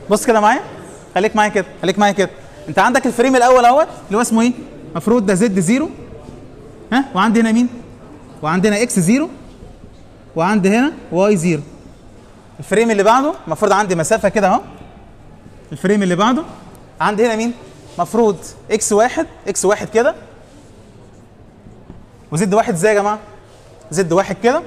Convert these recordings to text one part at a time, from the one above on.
بص كده معايا خليك معايا كده خليك معايا كده انت عندك الفريم الاول اهوت اللي هو اسمه ايه المفروض ده زد زيرو ها وعندي هنا مين وعندنا اكس زيرو وعندي هنا واي زيرو الفريم اللي بعده المفروض عندي مسافه كده اهو الفريم اللي بعده عندي هنا مين مفروض اكس واحد اكس واحد كده وزد واحد ازاي يا جماعه زد واحد كده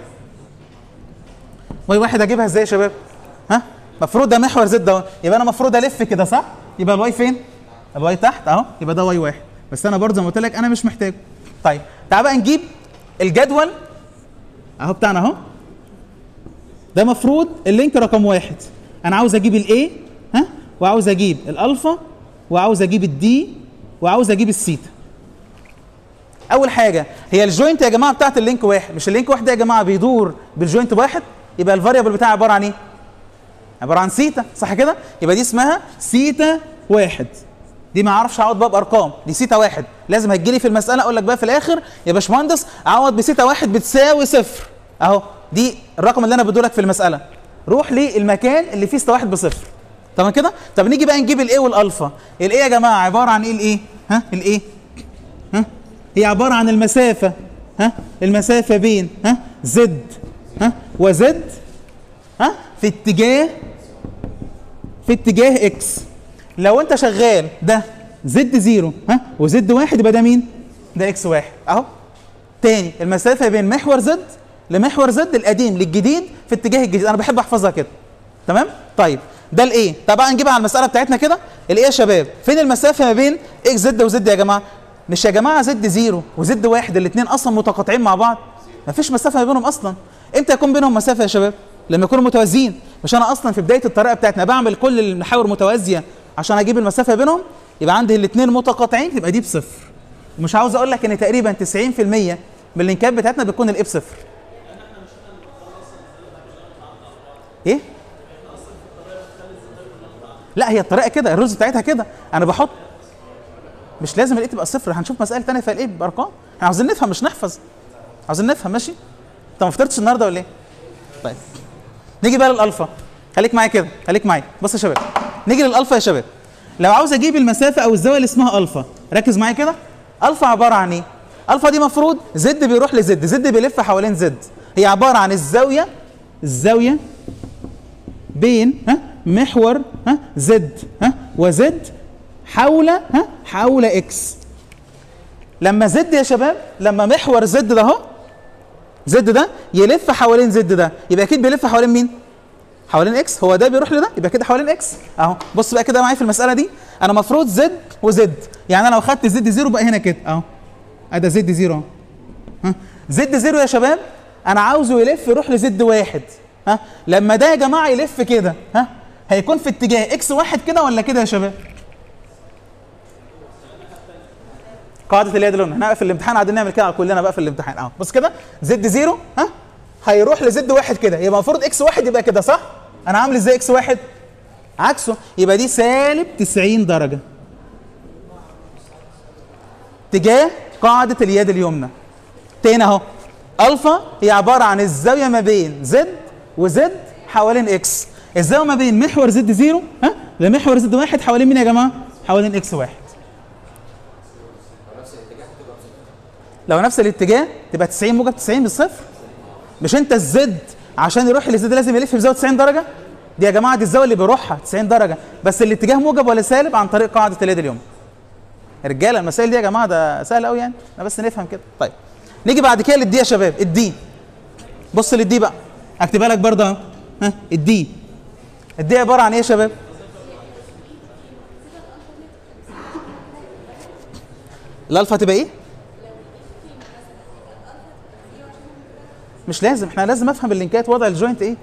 واي واحد اجيبها ازاي يا شباب ها مفروض ده محور زد اهو يبقى انا المفروض الف كده صح يبقى الواي فين الواي تحت اهو يبقى ده واي واحد بس انا برضه زي ما قلت لك انا مش محتاجه طيب تعال بقى نجيب الجدول اهو بتاعنا اهو ده مفروض اللينك رقم واحد انا عاوز اجيب الاي ها وعاوز اجيب الالفا وعاوز اجيب الدي وعاوز اجيب السيتا اول حاجه هي الجوينت يا جماعه بتاعت اللينك واحد مش اللينك واحد ده يا جماعه بيدور بالجوينت واحد يبقى الفاريبل بتاعي عباره عن ايه عباره عن سيتا صح كده يبقى دي اسمها سيتا واحد دي ما اعرفش اعوض بقى بارقام دي سيتا واحد لازم هتجيلي في المساله اقول لك بقى في الاخر يا باشمهندس عوض بسيتا واحد بتساوي صفر اهو دي الرقم اللي انا بديه لك في المساله روح للمكان اللي فيه سيتا واحد بصفر تمام كده طب نيجي بقى نجيب الايه والالفا الايه يا جماعه عباره عن ايه الايه ها الايه ها هي عباره عن المسافه ها المسافه بين ها زد ها وزد ها في اتجاه في اتجاه اكس لو انت شغال ده زد زيرو ها وزد واحد يبقى ده مين؟ ده اكس واحد اهو تاني المسافه بين محور زد لمحور زد القديم للجديد في اتجاه الجديد انا بحب احفظها كده تمام؟ طيب ده الايه؟ طب بقى نجيبها على المساله بتاعتنا كده الايه يا شباب؟ فين المسافه ما بين اكس زد وزد يا جماعه؟ مش يا جماعه زد زيرو وزد واحد الاثنين اصلا متقاطعين مع بعض مفيش مسافه ما بينهم اصلا امتى يكون بينهم مسافه يا شباب؟ لما يكونوا متوازيين مش انا اصلا في بدايه الطريقه بتاعتنا بعمل كل المحاور متوازيه عشان اجيب المسافه بينهم يبقى عندي الاثنين متقاطعين تبقى دي بصفر ومش عاوز اقول لك ان تقريبا 90% من اللينكات بتاعتنا بتكون الايه بصفر ايه لا هي الطريقه كده الرز بتاعتها كده انا بحط مش لازم الايه تبقى صفر هنشوف مساله ثانيه فيها الايه بارقام احنا عاوزين نفهم مش نحفظ عاوزين نفهم ماشي انت ما فطرتش النهارده ولا ايه طيب نيجي بقى للالفا خليك معايا كده خليك معايا بص يا شباب نيجي للالفا يا شباب لو عاوز اجيب المسافه او الزاويه اللي اسمها الفا ركز معايا كده الفا عباره عن ايه الفا دي مفروض زد بيروح لزد زد بيلف حوالين زد هي عباره عن الزاويه الزاويه بين ها محور ها زد ها وزد حول ها حول اكس لما زد يا شباب لما محور زد ده اهو زد ده يلف حوالين زد ده يبقى اكيد بيلف حوالين مين حوالين اكس هو ده بيروح لده يبقى كده حوالين اكس اهو بص بقى كده معايا في المساله دي انا مفروض زد وزد يعني انا لو خدت زد زيرو بقى هنا كده اهو ادي زد زيرو اهو ها زد زيرو يا شباب انا عاوزه يلف يروح لزد واحد ها لما ده يا جماعه يلف كده ها هيكون في اتجاه اكس واحد كده ولا كده يا شباب قاعده اليد لون احنا في الامتحان قاعدين نعمل كده كلنا بقى في الامتحان اهو بص كده زد زيرو ها هيروح لزد واحد كده يبقى المفروض اكس واحد يبقى كده صح انا عامل ازاي اكس واحد عكسه يبقى دي سالب 90 درجه تجاه قاعده اليد اليمنى تاني اهو الفا هي عباره عن الزاويه ما بين زد وزد حوالين اكس الزاويه ما بين محور زد زيرو ها لمحور زد واحد حوالين مين يا جماعه حوالين اكس واحد لو نفس الاتجاه تبقى 90 موجب 90 بالصفر مش انت الزد عشان يروح للزد لازم يلف بزاويه 90 درجه دي يا جماعه دي الزاويه اللي بيروحها 90 درجه بس الاتجاه موجب ولا سالب عن طريق قاعده اليد اليوم رجاله المسائل دي يا جماعه ده سهل قوي يعني احنا بس نفهم كده طيب نيجي بعد كده للدي يا شباب الدي بص للدي بقى اكتبها لك برضه اهو ها الدي الدي عباره عن ايه يا شباب الالفا تبقى ايه مش لازم احنا لازم افهم اللينكات وضع الجوينت ايه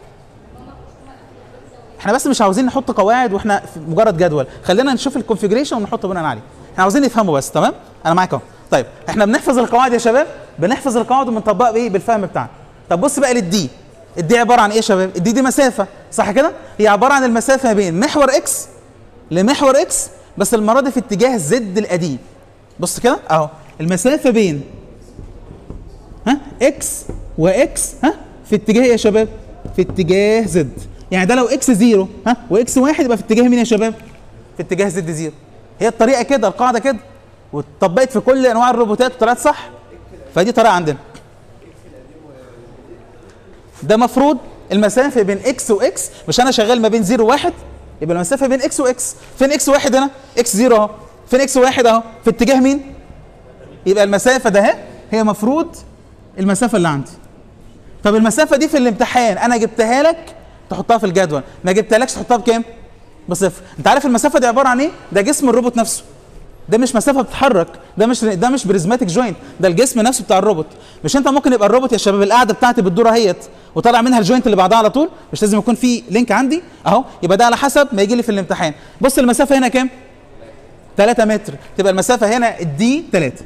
احنا بس مش عاوزين نحط قواعد واحنا في مجرد جدول خلينا نشوف الكونفيجريشن ونحطه بناء عليه احنا عاوزين نفهمه بس تمام انا معاك اهو طيب احنا بنحفظ القواعد يا شباب بنحفظ القواعد وبنطبقها بايه بالفهم بتاعنا طب بص بقى للدي الدي عباره عن ايه يا شباب الدي دي مسافه صح كده هي عباره عن المسافه بين محور اكس لمحور اكس بس المره دي في اتجاه زد القديم بص كده اهو المسافه بين ها اكس واكس ها في اتجاه ايه يا شباب في اتجاه زد يعني ده لو اكس زيرو ها واكس واحد يبقى في اتجاه مين يا شباب؟ في اتجاه زد زيرو هي الطريقه كده القاعده كده واتطبقت في كل انواع الروبوتات وطلعت صح فدي طريقه عندنا ده مفروض المسافه بين اكس واكس مش انا شغال ما بين 0 وواحد يبقى المسافه بين اكس واكس فين اكس واحد هنا اكس 0 اهو فين اكس واحد اهو في اتجاه مين يبقى المسافه ده اهي هي مفروض المسافه اللي عندي طب المسافه دي في الامتحان انا جبتها لك تحطها في الجدول ما جبتهالكش تحطها بكام بصفر انت عارف المسافه دي عباره عن ايه ده جسم الروبوت نفسه ده مش مسافه بتتحرك ده مش ده مش بريزماتيك جوينت ده الجسم نفسه بتاع الروبوت مش انت ممكن يبقى الروبوت يا شباب القاعده بتاعتي بتدور اهيت وطالع منها الجوينت اللي بعدها على طول مش لازم يكون في لينك عندي اهو يبقى ده على حسب ما يجي لي في الامتحان بص المسافه هنا كام 3 متر تبقى المسافه هنا الدي 3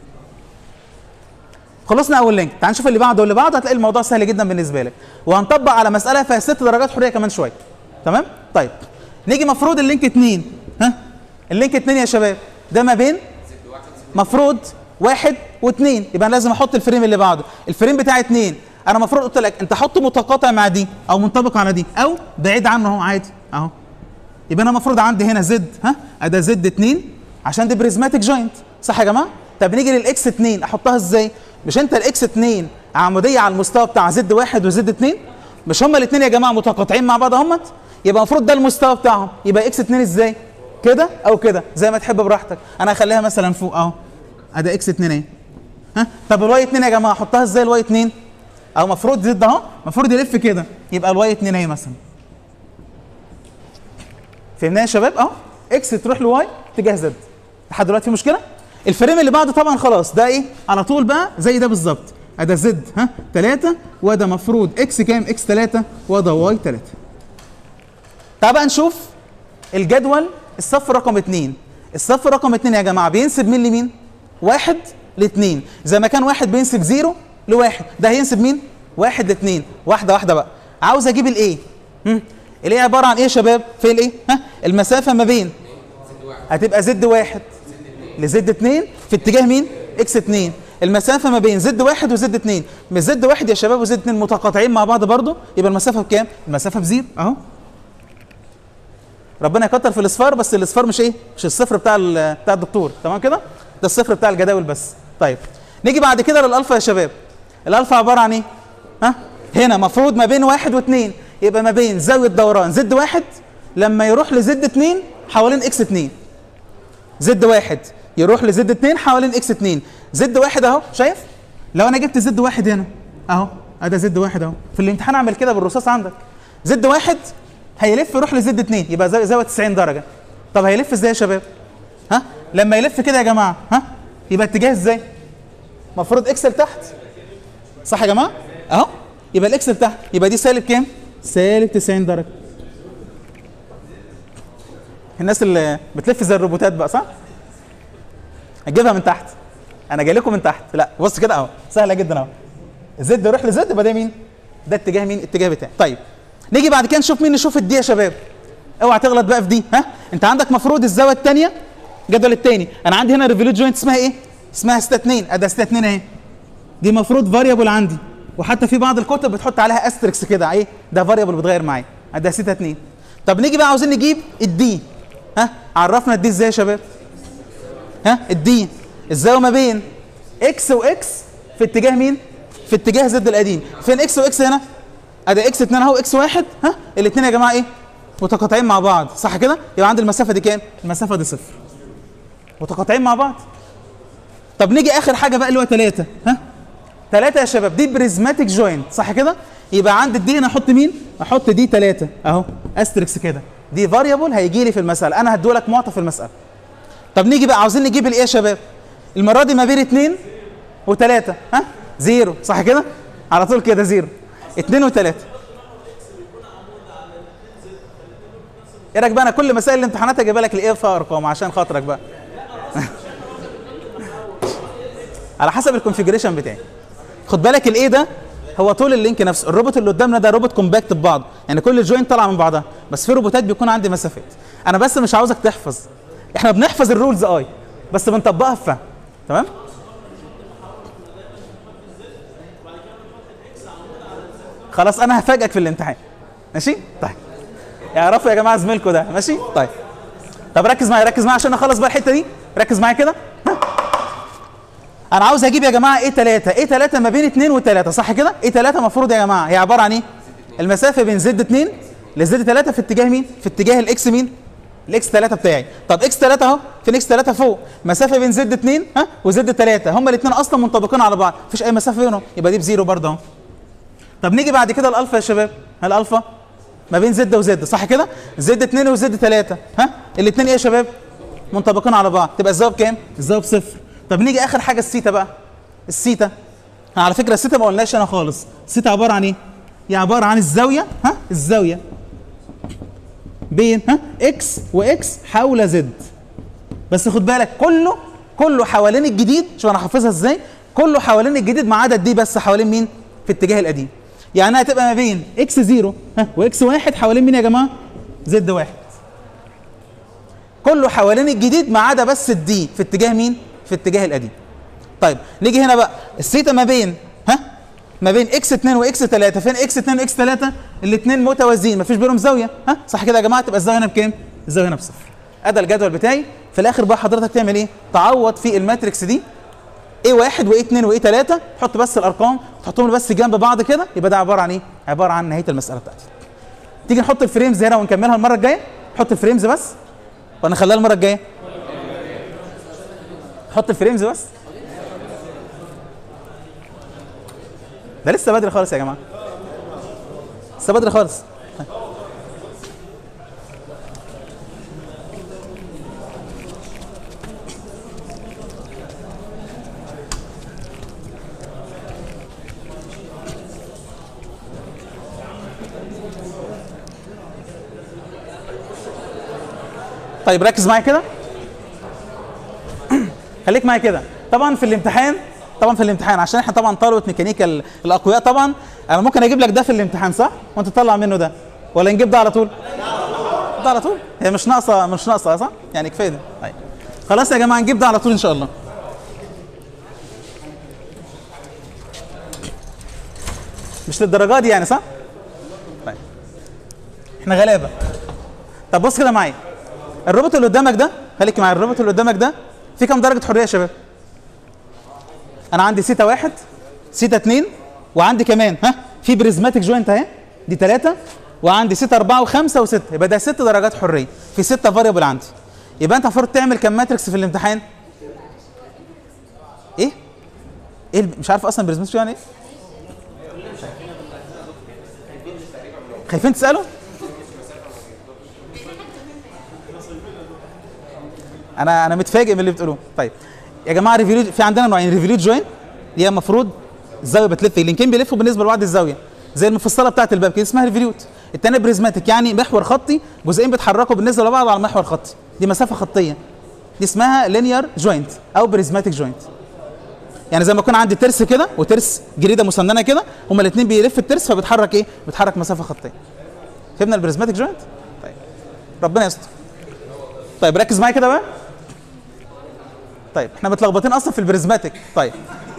خلصنا اول لينك تعال نشوف اللي بعده واللي بعده هتلاقي الموضوع سهل جدا بالنسبه لك وهنطبق على مساله فيها ست درجات حريه كمان شويه تمام طيب نيجي مفروض اللينك 2 ها اللينك 2 يا شباب ده ما بين مفروض واحد واثنين يبقى انا لازم احط الفريم اللي بعده الفريم بتاع اثنين انا المفروض قلت لك انت حط متقاطع مع دي او منطبق على دي او بعيد عنه اهو عادي اهو يبقى انا المفروض عندي هنا زد ها ادي زد 2 عشان دي بريزماتيك جوينت صح يا جماعه طب نيجي للاكس 2 احطها ازاي مش انت الاكس 2 عموديه على المستوى بتاع زد 1 وزد 2 مش هما الاثنين يا جماعه متقاطعين مع بعض اهمت يبقى المفروض ده المستوى بتاعهم يبقى اكس 2 ازاي كده او كده زي ما تحب براحتك انا هخليها مثلا فوق اهو ادي اكس 2 اهي ها طب الواي 2 يا جماعه احطها ازاي الواي 2 او المفروض زد اهو المفروض يلف كده يبقى الواي 2 اهي مثلا فهمنا يا شباب اهو اكس تروح لواي اتجاه زد لحد دلوقتي في مشكله الفريم اللي بعده طبعا خلاص ده ايه على طول بقى زي ده بالظبط ادي زد ها 3 وده مفروض اكس كام اكس 3 وده واي 3 تعال بقى نشوف الجدول الصف رقم 2 الصف رقم 2 يا جماعه بينسب مين لمين واحد لاثنين زي ما كان واحد بينسب زيرو لواحد ده هينسب مين واحد لاثنين واحده واحده بقى عاوز اجيب الايه الايه عباره عن ايه يا شباب في الايه ها المسافه ما بين هتبقى زد واحد لزد 2 في اتجاه مين؟ اكس 2 المسافة ما بين زد واحد وزد 2 مش زد واحد يا شباب وزد 2 متقاطعين مع بعض برضو يبقى المسافة بكام؟ المسافة بزيرو اهو ربنا يكتر في الاصفار بس الاصفار مش ايه؟ مش الصفر بتاع بتاع الدكتور تمام كده؟ ده الصفر بتاع الجداول بس طيب نيجي بعد كده للالفا يا شباب الالفا عبارة عن ايه؟ ها؟ هنا مفروض ما بين واحد واثنين يبقى ما بين زاوية دوران زد واحد لما يروح لزد 2 حوالين اكس 2 زد واحد يروح لزد 2 حوالين اكس 2 زد واحد اهو شايف لو انا جبت زد واحد هنا اهو ادي زد واحد اهو في الامتحان اعمل كده بالرصاص عندك زد واحد هيلف يروح لزد 2 يبقى زاويه 90 درجه طب هيلف ازاي يا شباب ها لما يلف كده يا جماعه ها يبقى اتجاه ازاي المفروض اكس لتحت صح يا جماعه اهو يبقى الاكس لتحت يبقى دي سالب كام سالب 90 درجه الناس اللي بتلف زي الروبوتات بقى صح هتجيبها من تحت انا جاي لكم من تحت لا بص كده اهو سهله جدا اهو زد يروح لزد يبقى ده مين ده اتجاه مين اتجاه بتاعي طيب نيجي بعد كده نشوف مين نشوف الدي يا شباب اوعى تغلط بقى في دي ها انت عندك مفروض الزاويه الثانيه الجدول الثاني انا عندي هنا ريفوليوت جوينت اسمها ايه اسمها ستا 2 ادي ستا 2 اهي دي مفروض فاريبل عندي وحتى في بعض الكتب بتحط عليها استريكس كده ايه ده فاريبل بيتغير معايا ادي ستا 2 طب نيجي بقى عاوزين نجيب الدي ها عرفنا الدي ازاي يا شباب ها الدي الزاويه ما بين اكس واكس في اتجاه مين في اتجاه زد القديم فين اكس واكس هنا ادي اكس 2 اهو اكس 1 ها الاثنين يا جماعه ايه متقاطعين مع بعض صح كده يبقى عندي المسافه دي كام المسافه دي صفر متقاطعين مع بعض طب نيجي اخر حاجه بقى اللي هو 3 ها 3 يا شباب دي بريزماتيك جوينت صح كده يبقى عند الدي هنا احط مين احط دي 3 اهو استريكس كده دي فاريبل هيجي لي في المساله انا هديهولك معطى في المساله طب نيجي بقى عاوزين نجيب الايه يا شباب المره دي ما بين 2 و3 ها زيرو صح كده على طول كده زيرو 2 و3 ايه رايك بقى انا كل مسائل الامتحانات هجيبها لك الايه فيها ارقام عشان خاطرك بقى على حسب الكونفيجريشن بتاعي خد بالك الايه ده هو طول اللينك نفسه الروبوت اللي قدامنا ده روبوت كومباكت ببعض يعني كل الجوينت طالعه من بعضها بس في روبوتات بيكون عندي مسافات انا بس مش عاوزك تحفظ احنا بنحفظ الرولز اي بس بنطبقها في فهم تمام خلاص انا هفاجئك في الامتحان ماشي طيب اعرفوا يا جماعه زميلكم ده ماشي طيب طب ركز معايا ركز معايا عشان اخلص بقى الحته دي ركز معايا كده ها. انا عاوز اجيب يا جماعه ايه 3 ايه 3 ما بين 2 و3 صح كده ايه 3 المفروض يا جماعه هي عباره عن ايه المسافه بين زد 2 لزد 3 في اتجاه مين في اتجاه الاكس مين الاكس 3 بتاعي طب اكس 3 اهو فين اكس 3 فوق مسافه بين زد 2 ها وزد 3 هما الاثنين اصلا منطبقين على بعض مفيش اي مسافه بينهم يبقى دي بزيرو برضه اهو طب نيجي بعد كده الالفا يا شباب الالفا ما بين زد وزد صح كده زد 2 وزد 3 ها الاثنين ايه يا شباب منطبقين على بعض تبقى الزاويه بكام الزاويه بصفر طب نيجي اخر حاجه السيتا بقى السيتا على فكره السيتا ما قلناش انا خالص السيتا عباره عن ايه هي عباره عن الزاويه ها الزاويه بين ها اكس واكس حول زد بس خد بالك كله كله حوالين الجديد شوف انا حافظها ازاي كله حوالين الجديد ما عدا دي بس حوالين مين في اتجاه القديم يعني هتبقى ما بين اكس 0 ها واكس 1 حوالين مين يا جماعه زد 1 كله حوالين الجديد ما عدا بس الدي في اتجاه مين في اتجاه القديم طيب نيجي هنا بقى الثيتا ما بين ها ما بين اكس 2 واكس 3 فين اكس 2 واكس 3 الاثنين متوازيين ما فيش بينهم زاويه ها صح كده يا جماعه تبقى الزاويه هنا بكام الزاويه هنا بصفر ادي الجدول بتاعي في الاخر بقى حضرتك تعمل ايه تعوض في الماتريكس دي ايه واحد وايه اتنين وايه تلاته حط بس الارقام تحطهم بس جنب بعض كده يبقى ده عباره عن ايه عباره عن نهايه المساله بتاعتي تيجي نحط الفريمز هنا ونكملها المره الجايه حط الفريمز بس ولا نخليها المره الجايه حط الفريمز بس ده لسه بدري خالص يا جماعه لسه بدري خالص طيب ركز معايا كده خليك معايا كده طبعا في الامتحان طبعا في الامتحان عشان احنا طبعا طلبه ميكانيكا ال- الاقوياء طبعا انا ممكن اجيب لك ده في الامتحان صح وانت تطلع منه ده ولا نجيب ده على طول ده على طول هي مش ناقصه مش ناقصه صح يعني كفايه ده طيب خلاص يا جماعه نجيب ده على طول ان شاء الله مش للدرجه دي يعني صح طيب احنا غلابه طب بص كده معايا الروبوت اللي قدامك ده خليك معايا الروبوت اللي قدامك ده في كام درجه حريه يا شباب انا عندي سيتا واحد سيتا اتنين وعندي كمان ها في بريزماتيك جوينت اهي دي ثلاثة وعندي سيتا أربعة وخمسة وستة يبقى ده ست درجات حرية في ستة فاريبل عندي يبقى أنت المفروض تعمل كام ماتريكس في الامتحان؟ إيه؟ إيه الب- مش عارف أصلا بريزماتيك يعني إيه؟ خايفين تسألوا؟ انا انا متفاجئ من اللي بتقولوه طيب يا جماعه ريفيليوت في عندنا نوعين ريفيليوت جوين اللي هي المفروض الزاويه بتلف اللينكين بيلفوا بالنسبه لبعض الزاويه زي المفصله بتاعه الباب كده اسمها ريفيليوت الثانيه بريزماتيك يعني محور خطي جزئين بيتحركوا بالنسبه لبعض على محور خطي دي مسافه خطيه دي اسمها لينير جوينت او بريزماتيك جوينت يعني زي ما يكون عندي ترس كده وترس جريده مسننه كده هما الاثنين بيلف الترس فبيتحرك ايه بيتحرك مسافه خطيه فهمنا البريزماتيك جوينت طيب ربنا يستر طيب ركز معايا كده بقى طيب احنا متلخبطين اصلا في البريزماتيك طيب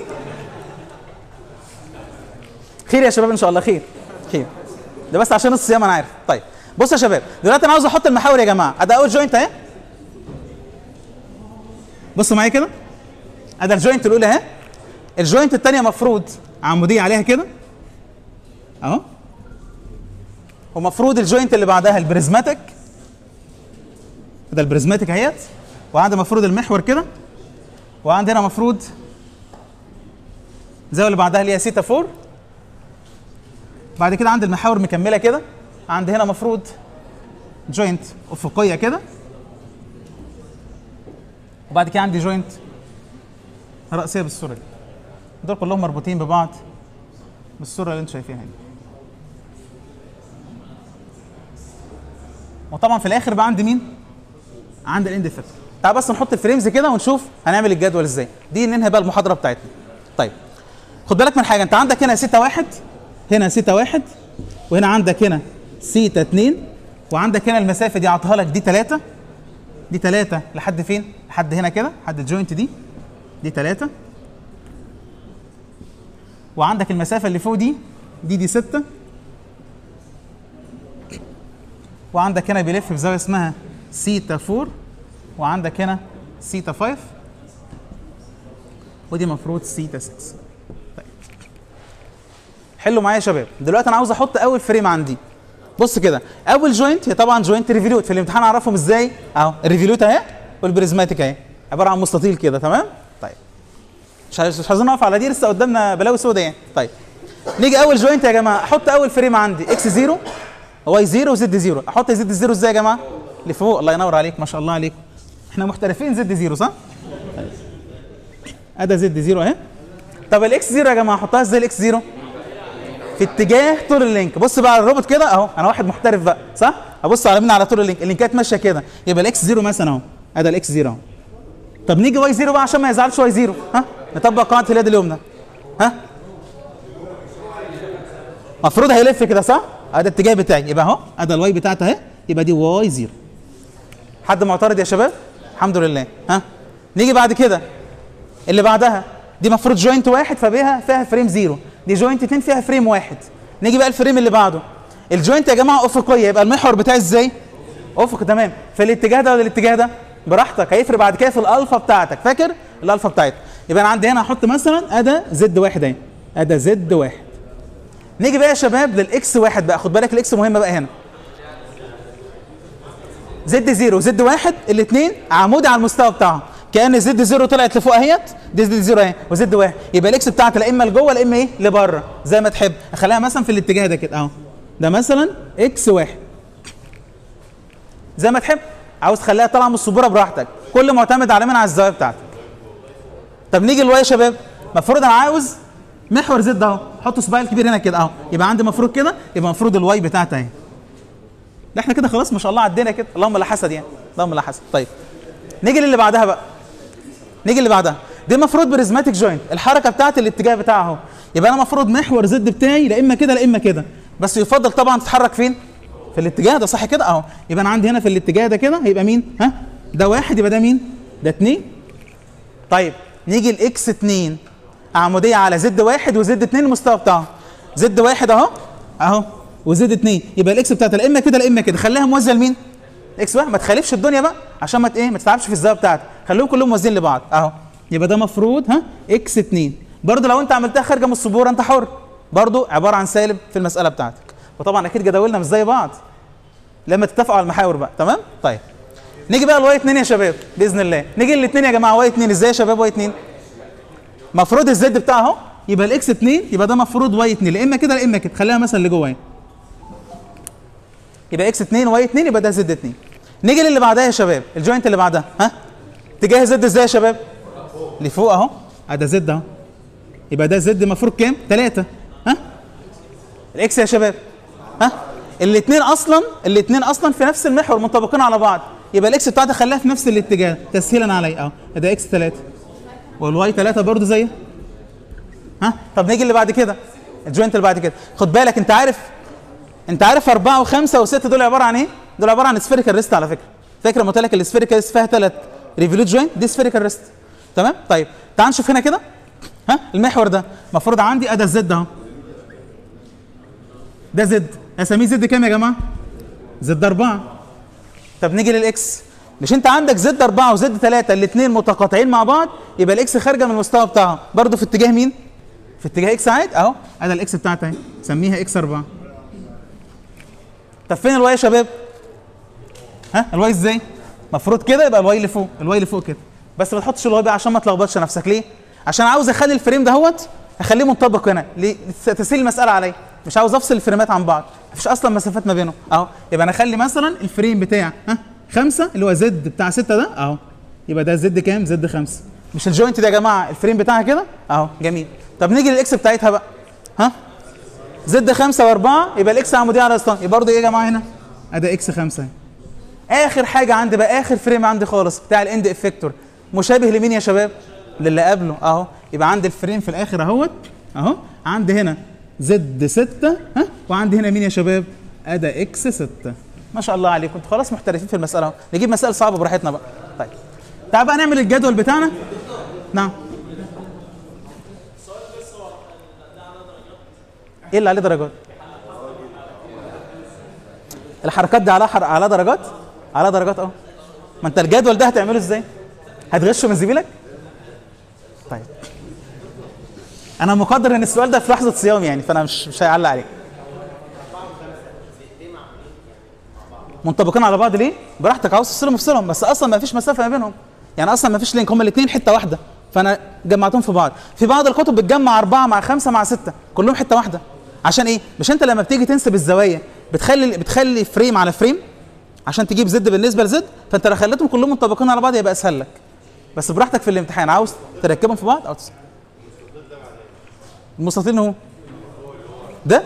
خير يا شباب ان شاء الله خير خير ده بس عشان الصيام انا عارف طيب بص يا شباب دلوقتي انا عاوز احط المحاور يا جماعه ادي اول جوينت اهي بصوا معايا كده ادي الجوينت الاولى اهي الجوينت الثانيه مفروض عموديه عليها كده اهو ومفروض الجوينت اللي بعدها البريزماتيك ده البريزماتيك اهيت وعندي مفروض المحور كده وعندي هنا مفروض زي اللي بعدها اللي هي سيتا 4 بعد كده عندي المحاور مكمله كده عندي هنا مفروض جوينت افقيه كده وبعد كده عندي جوينت راسيه بالصوره دي دول كلهم مربوطين ببعض بالصوره اللي انتم شايفينها دي وطبعا في الاخر بقى عندي مين عند الاند افكت تعال بس نحط الفريمز كده ونشوف هنعمل الجدول ازاي دي ننهي بقى المحاضره بتاعتنا طيب خد بالك من حاجه انت عندك هنا سيتا واحد هنا سيتا واحد وهنا عندك هنا سيتا اتنين وعندك هنا المسافه دي عطاها لك دي تلاته دي تلاته لحد فين؟ لحد هنا كده لحد الجوينت دي دي تلاته وعندك المسافه اللي فوق دي دي دي سته وعندك هنا بيلف بزاويه اسمها سيتا 4 وعندك هنا سيتا 5 ودي المفروض سيتا 6 طيب حلوا معايا يا شباب دلوقتي انا عاوز احط اول فريم عندي بص كده اول جوينت هي طبعا جوينت ريفوليوت في الامتحان اعرفهم ازاي اهو الريفوليوت اهي والبريزماتيك اهي عباره عن مستطيل كده تمام طيب مش عايز- مش عايزين نقف على دي لسه قدامنا بلاوي سودا يعني طيب نيجي اول جوينت يا جماعه احط اول فريم عندي اكس 0 واي 0 وزد 0 احط زد 0 ازاي يا جماعه لفوق الله ينور عليك ما شاء الله عليكم احنا محترفين زد 0 صح ادي زد 0 اهي طب الاكس 0 يا جماعه احطها ازاي الاكس 0 في اتجاه طول اللينك بص بقى على الروبوت كده اهو انا واحد محترف بقى صح ابص على مين على طول اللينك اللينكات ماشيه كده يبقى الاكس 0 مثلا اهو ادي الاكس 0 اهو طب نيجي واي 0 بقى عشان ما يزعلش واي 0 ها نطبق قاعده اليد اليمنى ها المفروض هيلف كده صح ادي الاتجاه بتاعي يبقى اهو ادي الواي بتاعتي اهي يبقى دي واي 0 حد معترض يا شباب الحمد لله ها نيجي بعد كده اللي بعدها دي المفروض جوينت واحد فبيها فيها فريم زيرو دي جوينت اتنين فيها فريم واحد نيجي بقى الفريم اللي بعده الجوينت يا جماعه افقيه يبقى المحور بتاعي ازاي افق تمام في الاتجاه ده ولا الاتجاه ده براحتك هيفرق بعد كده في الالفا بتاعتك فاكر الالفا بتاعتك يبقى انا عندي هنا هحط مثلا ادا زد واحد اهي ادا زد واحد نيجي بقى يا شباب للاكس واحد بقى خد بالك الاكس مهمه بقى هنا زد زيرو وزد واحد الاثنين عمودي على المستوى بتاعهم كان زد زيرو طلعت لفوق اهيت دي زد زيرو اهي وزد واحد يبقى الاكس بتاعتي لا اما لجوه لا اما ايه لبره زي ما تحب اخليها مثلا في الاتجاه ده كده اهو ده مثلا اكس واحد زي ما تحب عاوز تخليها طالعه من السبوره براحتك كل معتمد على مين على الزاويه بتاعتك طب نيجي للواي يا شباب المفروض انا عاوز محور زد اهو حط صباعي الكبير هنا كده اهو يبقى عندي المفروض كده يبقى المفروض الواي بتاعتي اهي ده احنا كده خلاص ما شاء الله عدينا كده اللهم لا حسد يعني اللهم لا حسد طيب نيجي للي بعدها بقى نيجي اللي بعدها دي المفروض بريزماتيك جوينت الحركه بتاعت الاتجاه بتاعها اهو يبقى انا المفروض محور زد بتاعي لا اما كده لا اما كده بس يفضل طبعا تتحرك فين في الاتجاه ده صح كده اهو يبقى انا عندي هنا في الاتجاه ده كده هيبقى مين ها ده واحد يبقى ده مين ده اتنين طيب نيجي الاكس 2 عموديه على زد واحد وزد 2 المستوى بتاعه زد واحد اهو اهو وزد 2 يبقى الاكس بتاعتها لا اما كده لا اما كده خليها موازيه لمين؟ اكس واحد ما تخالفش الدنيا بقى عشان ما ت- ايه ما تتعبش في الزاويه بتاعتك خليهم كلهم موازيين لبعض اهو يبقى ده مفروض ها اكس 2 برضه لو انت عملتها خارجه من السبوره انت حر برضه عباره عن سالب في المساله بتاعتك وطبعا اكيد جداولنا مش زي بعض لما تتفقوا على المحاور بقى تمام طيب نيجي بقى لواي 2 يا شباب باذن الله نيجي للاثنين يا جماعه واي 2 ازاي يا شباب واي 2 مفروض الزد بتاعه اهو يبقى الاكس 2 يبقى ده مفروض واي 2 لا اما كده لا اما كده خليها مثلا لجوه اهي يبقى اكس 2 واي 2 يبقى ده زد 2 نيجي للي بعدها يا شباب الجوينت اللي بعدها ها اتجاه زد ازاي يا شباب لفوق اهو آه ده زد اهو يبقى ده زد المفروض كام 3 ها الاكس يا شباب ها الاثنين اصلا الاثنين اصلا في نفس المحور منطبقين على بعض يبقى الاكس بتاعتي خليها في نفس الاتجاه تسهيلا عليا اهو ده اكس 3 والواي 3 برضه زيها ها طب نيجي اللي بعد كده الجوينت اللي بعد كده خد بالك انت عارف انت عارف أربعة وخمسة وستة دول عبارة عن ايه؟ دول عبارة عن سفيريكال ريست على فكرة فاكر لما قلت لك السفيريكال ريست فيها ثلاث ريفولوت جوينت دي سفيريكال ريست تمام؟ طيب تعال نشوف هنا كده ها المحور ده المفروض عندي ادي الزد اهو ده زد اساميه زد كام يا جماعة؟ زد أربعة طب نيجي للاكس مش انت عندك زد أربعة وزد ثلاثة الاثنين متقاطعين مع بعض يبقى الاكس خارجة من المستوى بتاعها برضه في اتجاه مين؟ في اتجاه اكس عادي اهو ادي الاكس بتاعتها اهي سميها اكس 4 طب فين الواي يا شباب؟ ها الواي ازاي؟ المفروض كده يبقى الواي اللي فوق الواي اللي فوق كده بس ما تحطش الواي بقى عشان ما تلخبطش نفسك ليه؟ عشان عاوز اخلي الفريم دهوت اخليه منطبق هنا ليه؟ تسهيل المساله عليا مش عاوز افصل الفريمات عن بعض مفيش اصلا مسافات ما بينهم اهو يبقى انا اخلي مثلا الفريم بتاع ها خمسه اللي هو زد بتاع سته ده اهو يبقى ده زد كام؟ زد خمسه مش الجوينت ده يا جماعه الفريم بتاعها كده اهو جميل طب نيجي للاكس بتاعتها بقى ها زد خمسة وأربعة يبقى الإكس عمودية على الأسطان يبقى برضه إيه يا جماعة هنا؟ أدا إكس خمسة آخر حاجة عندي بقى آخر فريم عندي خالص بتاع الإند إفكتور مشابه لمين يا شباب؟ للي قبله أهو يبقى عندي الفريم في الآخر أهوت أهو عندي هنا زد ستة ها وعندي هنا مين يا شباب؟ أدا إكس ستة ما شاء الله عليكم انتوا خلاص محترفين في المسألة أهو نجيب مسائل صعبة براحتنا بقى طيب تعال بقى نعمل الجدول بتاعنا نعم ايه اللي عليه درجات؟ الحركات دي على حر... على درجات على درجات اه ما انت الجدول ده هتعمله ازاي هتغشه من زميلك طيب انا مقدر ان السؤال ده في لحظه صيام يعني فانا مش مش هيعلق عليك منطبقين على بعض ليه براحتك عاوز تفصلهم افصلهم بس اصلا ما فيش مسافه ما بينهم يعني اصلا ما فيش لينك هما الاثنين حته واحده فانا جمعتهم في بعض في بعض الكتب بتجمع أربعة مع خمسة مع ستة كلهم حته واحده عشان ايه مش انت لما بتيجي تنسب الزوايا بتخلي بتخلي فريم على فريم عشان تجيب زد بالنسبه لزد فانت لو خليتهم كلهم منطبقين على بعض يبقى اسهل لك بس براحتك في الامتحان عاوز تركبهم في بعض او تس... المستطيل هو ده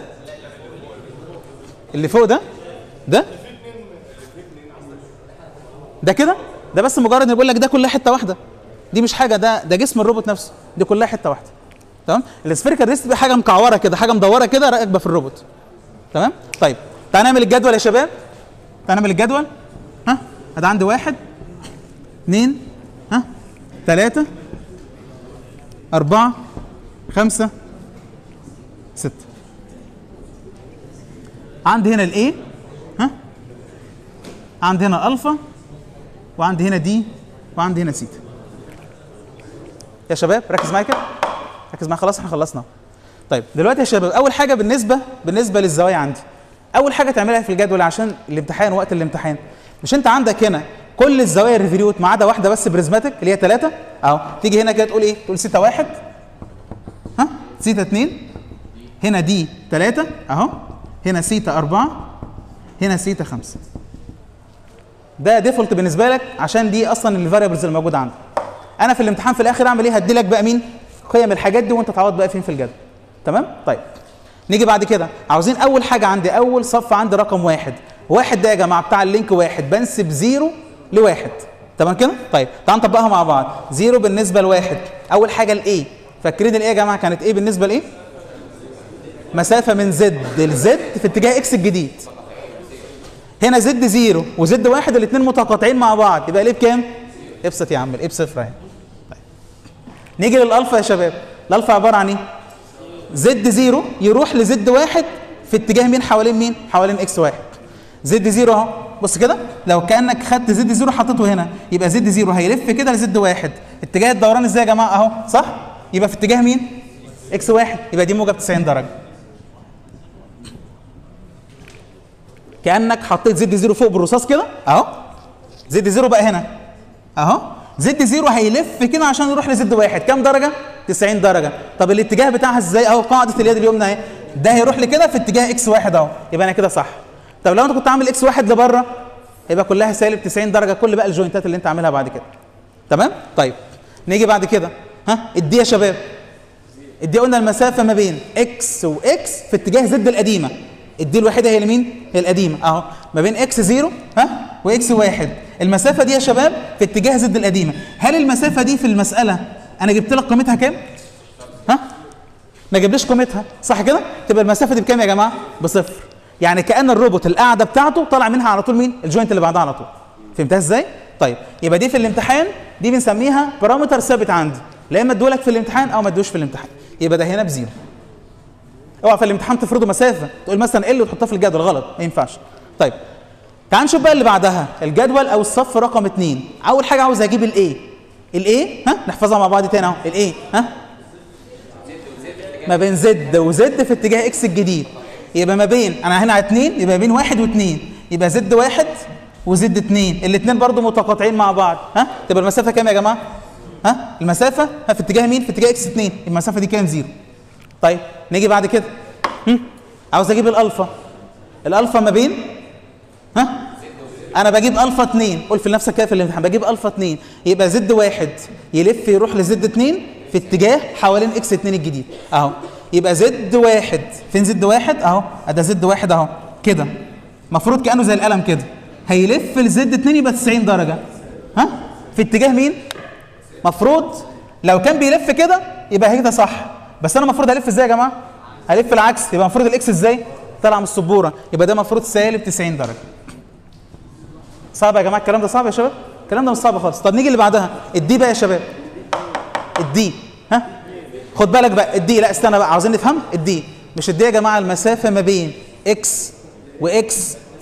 اللي فوق ده ده ده كده ده بس مجرد ان بيقول لك ده كلها حته واحده دي مش حاجه ده ده جسم الروبوت نفسه دي كلها حته واحده تمام السفيريكال ريست دي حاجه مكعوره كده حاجه مدوره كده راكبه في الروبوت تمام طيب تعال نعمل الجدول يا شباب تعال نعمل الجدول ها ادي عندي واحد اثنين ها ثلاثة أربعة خمسة ستة عندي هنا الايه ها عندي هنا الالفا وعندي هنا دي وعندي هنا سيتا يا شباب ركز معايا كده ركز معايا خلاص احنا خلصنا طيب دلوقتي يا شباب اول حاجه بالنسبه بالنسبه للزوايا عندي اول حاجه تعملها في الجدول عشان الامتحان وقت الامتحان مش انت عندك هنا كل الزوايا الريفيوت ما عدا واحده بس بريزماتيك اللي هي ثلاثه اهو تيجي هنا كده تقول ايه تقول سيتا واحد ها سيتا اثنين هنا دي ثلاثه اهو هنا سيتا اربعه هنا سيتا خمسه ده ديفولت بالنسبه لك عشان دي اصلا الفاريبلز اللي موجوده عندك انا في الامتحان في الاخر اعمل ايه هدي لك بقى مين قيم الحاجات دي وانت تعوض بقى فين في الجدول تمام طيب نيجي بعد كده عاوزين اول حاجه عندي اول صف عندي رقم واحد واحد ده يا جماعه بتاع اللينك واحد بنسب زيرو لواحد تمام كده طيب تعال نطبقها مع بعض زيرو بالنسبه لواحد اول حاجه الايه فاكرين الايه يا جماعه كانت ايه بالنسبه لايه مسافه من زد لزد في اتجاه اكس الجديد هنا زد زيرو وزد واحد الاثنين متقاطعين مع بعض يبقى ليه بكام؟ ابسط يا عم الايه بصفر اهي طيب. نيجي للالفا يا شباب الالفا عباره عن ايه؟ زد زيرو يروح لزد واحد في اتجاه مين حوالين مين؟ حوالين اكس واحد زد زيرو اهو بص كده لو كانك خدت زد زيرو حطيته هنا يبقى زد زيرو هيلف كده لزد واحد اتجاه الدوران ازاي يا جماعه اهو صح؟ يبقى في اتجاه مين؟ اكس واحد يبقى دي موجب 90 درجه كانك حطيت زد زيرو فوق بالرصاص كده اهو زد زيرو بقى هنا اهو زد زيرو هيلف كده عشان يروح لزد واحد كام درجه 90 درجه طب الاتجاه بتاعها ازاي اهو قاعده اليد اليمنى اهي ده هيروح لكده في اتجاه اكس واحد اهو يبقى انا كده صح طب لو انت كنت عامل اكس واحد لبره يبقى كلها سالب 90 درجه كل بقى الجوينتات اللي انت عاملها بعد كده تمام طيب نيجي بعد كده ها ادي يا شباب ادي قلنا المسافه ما بين اكس واكس في اتجاه زد القديمه الدي الوحيده هي لمين؟ هي القديمه اهو ما بين اكس زيرو ها واكس واحد المسافه دي يا شباب في اتجاه زد القديمه هل المسافه دي في المساله انا جبت لك قيمتها كام؟ ها؟ ما جبليش قيمتها صح كده؟ تبقى المسافه دي بكام يا جماعه؟ بصفر يعني كان الروبوت القاعده بتاعته طالع منها على طول مين؟ الجوينت اللي بعدها على طول فهمتها ازاي؟ طيب يبقى دي في الامتحان دي بنسميها بارامتر ثابت عندي لا اما ادولك في الامتحان او ما ادوش في الامتحان يبقى ده هنا بزيرو اوعى في الامتحان تفرضوا مسافه تقول مثلا ال وتحطها في الجدول غلط ما ينفعش طيب تعال نشوف بقى اللي بعدها الجدول او الصف رقم اثنين اول حاجه عاوز اجيب الايه الايه ها نحفظها مع بعض تاني اهو الايه ها ما بين زد وزد في اتجاه اكس الجديد يبقى ما بين انا هنا على اثنين يبقى ما بين واحد واثنين يبقى زد واحد وزد اثنين الاثنين برضو متقاطعين مع بعض ها تبقى المسافه كام يا جماعه ها المسافه ها في اتجاه مين في اتجاه اكس 2 المسافه دي كام زيرو طيب نيجي بعد كده هم؟ عاوز اجيب الالفا الالفا ما بين ها انا بجيب الفا 2 قول في نفسك كده في الامتحان بجيب الفا 2 يبقى زد واحد يلف يروح لزد 2 في اتجاه حوالين اكس 2 الجديد اهو يبقى زد واحد فين زد واحد اهو ده زد واحد اهو كده المفروض كانه زي القلم كده هيلف لزد 2 يبقى 90 درجه ها في اتجاه مين مفروض لو كان بيلف كده يبقى كده صح بس انا المفروض الف ازاي يا جماعه هلف العكس يبقى المفروض الاكس ازاي طالع من السبوره يبقى ده المفروض سالب 90 درجه صعب يا جماعه الكلام ده صعب يا شباب الكلام ده مش صعب خالص طب نيجي اللي بعدها الدي بقى يا شباب الدي ها خد بالك بقى الدي لا استنى بقى عاوزين نفهم الدي مش الدي يا جماعه المسافه ما بين اكس واكس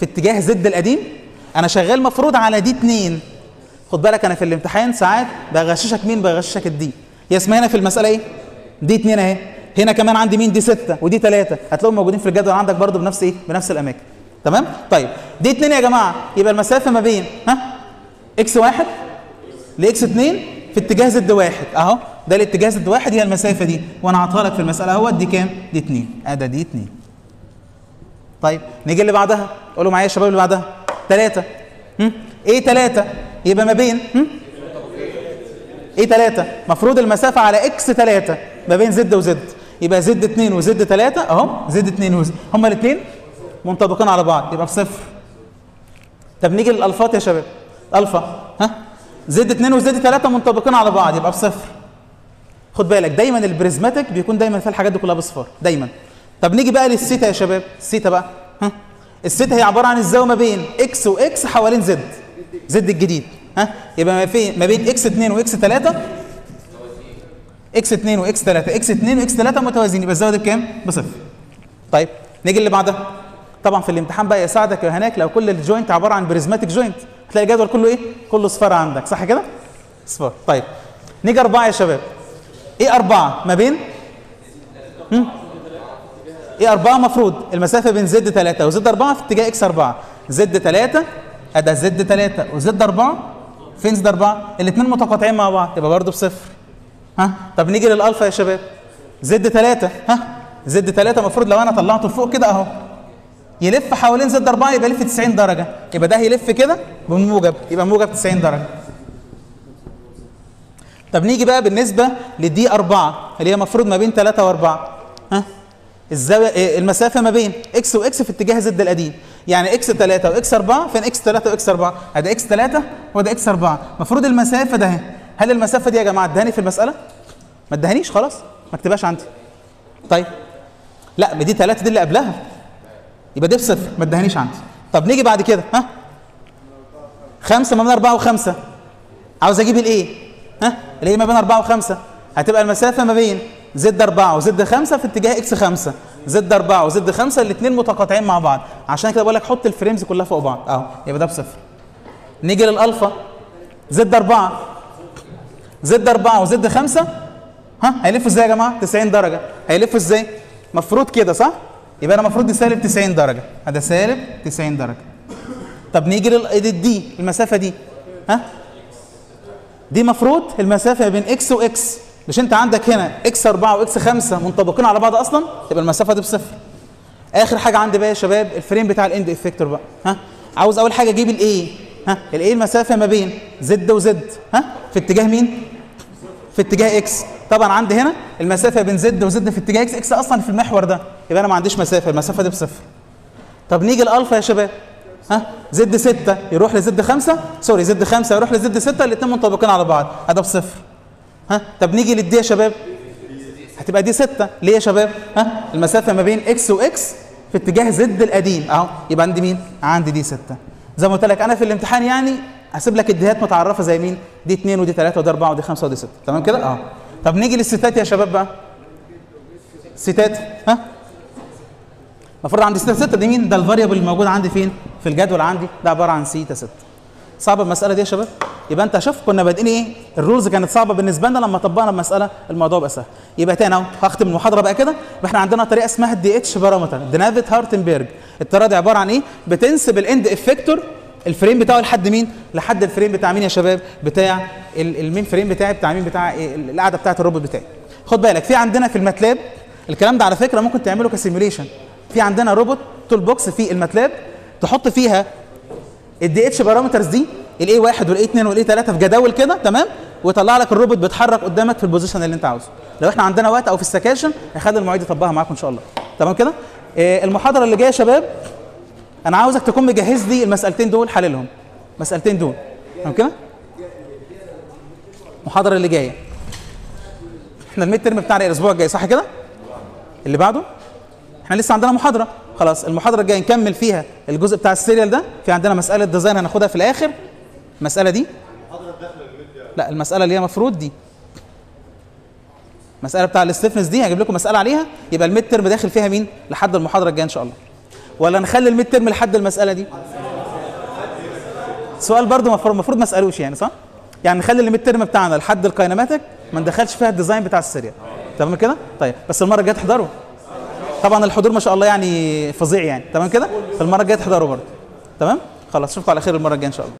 في اتجاه زد القديم انا شغال مفروض على دي 2 خد بالك انا في الامتحان ساعات بغششك مين بغششك الدي هي اسمها هنا في المساله ايه دي 2 اهي هنا كمان عندي مين دي 6 ودي 3 هتلاقيهم موجودين في الجدول عندك برضو بنفس ايه بنفس الاماكن تمام طيب دي 2 يا جماعه يبقى المسافه ما بين ها اكس 1 لاكس 2 في اتجاه زد واحد اهو ده الاتجاه زد واحد هي المسافه دي وانا عاطها لك في المساله اهوت دي كام دي 2 ادي دي 2 طيب نيجي اللي بعدها قولوا معايا يا شباب اللي بعدها 3 ايه 3 يبقى ما بين هم؟ ايه 3 مفروض المسافه على اكس 3 ما بين زد وزد يبقى زد 2 وزد 3 اهو زد 2 وزد هما الاثنين منطبقين على بعض يبقى بصفر طب نيجي للالفات يا شباب الفا ها زد 2 وزد 3 منطبقين على بعض يبقى بصفر خد بالك دايما البريزماتيك بيكون دايما في الحاجات دي كلها بصفار دايما طب نيجي بقى للسيتا يا شباب السيتا بقى ها السيتا هي عباره عن الزاويه ما بين اكس واكس حوالين زد زد الجديد ها يبقى ما في ما بين اكس 2 واكس 3 اكس 2 واكس 3 اكس 2 واكس 3 متوازيين يبقى الزاويه دي بكام؟ بصفر طيب نيجي اللي بعدها طبعا في الامتحان بقى يساعدك هناك لو كل الجوينت عباره عن بريزماتيك جوينت هتلاقي الجدول كله ايه؟ كله صفار عندك صح كده؟ صفار طيب نيجي اربعه يا شباب ايه اربعه ما بين هم؟ ايه اربعه مفروض المسافه بين زد 3 وزد 4 في اتجاه اكس 4 زد 3 ادي زد 3 وزد 4 فين زد 4 الاثنين متقاطعين مع بعض يبقى برضه بصفر ها طب نيجي للالفا يا شباب زد 3 ها زد 3 المفروض لو انا طلعته لفوق كده اهو يلف حوالين زد 4 يبقى يلف 90 درجه يبقى ده هيلف كده بالموجب يبقى موجب 90 درجه طب نيجي بقى بالنسبه لدي 4 اللي هي المفروض ما بين 3 و4 ها الزاويه المسافه ما بين اكس واكس في اتجاه زد القديم يعني اكس 3 واكس 4 فين اكس 3 واكس 4 ادي اكس 3 وده اكس 4 المفروض المسافه ده هل المسافه دي يا جماعه ادهاني في المساله ما ادهانيش خلاص ما اكتبهاش عندي طيب لا ما دي 3 دي اللي قبلها يبقى دي بصفر ما ادهانيش عندي طب نيجي بعد كده ها 5 ما بين 4 و5 عاوز اجيب الايه ها اللي هي ما بين 4 و5 هتبقى المسافه ما بين زد 4 وزد 5 في اتجاه اكس 5 زد 4 وزد 5 الاثنين متقاطعين مع بعض عشان كده بقول لك حط الفريمز كلها فوق بعض اهو يبقى ده بصفر نيجي للالفا زد 4 زد 4 وزد 5 ها هيلفوا ازاي يا جماعه 90 درجه هيلفوا ازاي مفروض كده صح يبقى انا المفروض دي سالب 90 درجه هذا سالب 90 درجه طب نيجي للدي المسافه دي ها دي مفروض المسافه بين اكس واكس مش انت عندك هنا اكس 4 واكس 5 منطبقين على بعض اصلا تبقى المسافه دي بصفر اخر حاجه عندي بقى يا شباب الفريم بتاع الاند افكتور بقى ها عاوز اول حاجه اجيب الايه ها الايه المسافه ما بين زد وزد ها في اتجاه مين في اتجاه اكس طبعا عندي هنا المسافه بين زد وزد في اتجاه اكس اكس اصلا في المحور ده يبقى انا ما عنديش مسافه المسافه دي بصفر طب نيجي الالفا يا شباب ها زد 6 يروح لزد 5 سوري زد 5 يروح لزد 6 الاثنين منطبقين على بعض هذا بصفر ها طب نيجي للدي يا شباب هتبقى دي 6 ليه يا شباب ها المسافه ما بين اكس واكس في اتجاه زد القديم اهو يبقى عندي مين عندي دي 6 زي ما قلت لك انا في الامتحان يعني هسيب لك الديهات متعرفه زي مين دي 2 ودي 3 ودي 4 ودي 5 ودي 6 تمام كده اه طب نيجي للستات يا شباب بقى ستات ها المفروض عندي ستة ستة دي مين؟ ده الفاريبل الموجود عندي فين؟ في الجدول عندي ده عبارة عن سيتا 6 صعبة المسألة دي يا شباب؟ يبقى أنت شوف كنا بادئين إيه؟ الرولز كانت صعبة بالنسبة لنا لما طبقنا المسألة الموضوع بقى سهل. يبقى تاني أهو هختم المحاضرة بقى كده إحنا عندنا طريقة اسمها الدي اتش بارامتر دينافيت هارتنبرج الطريقة دي عبارة عن إيه؟ بتنسب الاند افكتور الفريم بتاعه لحد مين؟ لحد الفريم بتاع مين يا شباب؟ بتاع المين فريم بتاعي بتاع مين بتاع إيه؟ القاعدة بتاعت الروبوت بتاعي. خد بالك في عندنا في الماتلاب الكلام ده على فكرة ممكن تعمله كسيميوليشن في عندنا روبوت تول بوكس في الماتلاب تحط فيها الدي اتش بارامترز دي الاي 1 والاي 2 والاي 3 في جداول كده تمام ويطلع لك الروبوت بيتحرك قدامك في البوزيشن اللي انت عاوزه لو احنا عندنا وقت او في السكاشن هخلي المعيد يطبقها معاكم ان شاء الله تمام كده آه المحاضره اللي جايه يا شباب انا عاوزك تكون مجهز لي المسالتين دول حللهم مسالتين دول تمام كده المحاضره اللي جايه احنا الميد ترم بتاعنا الاسبوع الجاي صح كده اللي بعده احنا لسه عندنا محاضره خلاص المحاضره الجايه نكمل فيها الجزء بتاع السيريال ده في عندنا مساله ديزاين هناخدها في الاخر المساله دي لا المساله اللي هي المفروض دي مساله بتاع الاستفنس دي هجيب لكم مساله عليها يبقى الميد ترم داخل فيها مين لحد المحاضره الجايه ان شاء الله ولا نخلي الميد ترم لحد المساله دي سؤال برضو المفروض المفروض ما اسالوش يعني صح يعني نخلي الميد ترم بتاعنا لحد الكاينماتيك ما ندخلش فيها الديزاين بتاع السيريال تمام كده طيب بس المره الجايه تحضروا طبعا الحضور ما شاء الله يعني فظيع يعني تمام كده فالمره الجايه تحضروا برضه تمام خلاص اشوفكم على خير المره الجايه ان شاء الله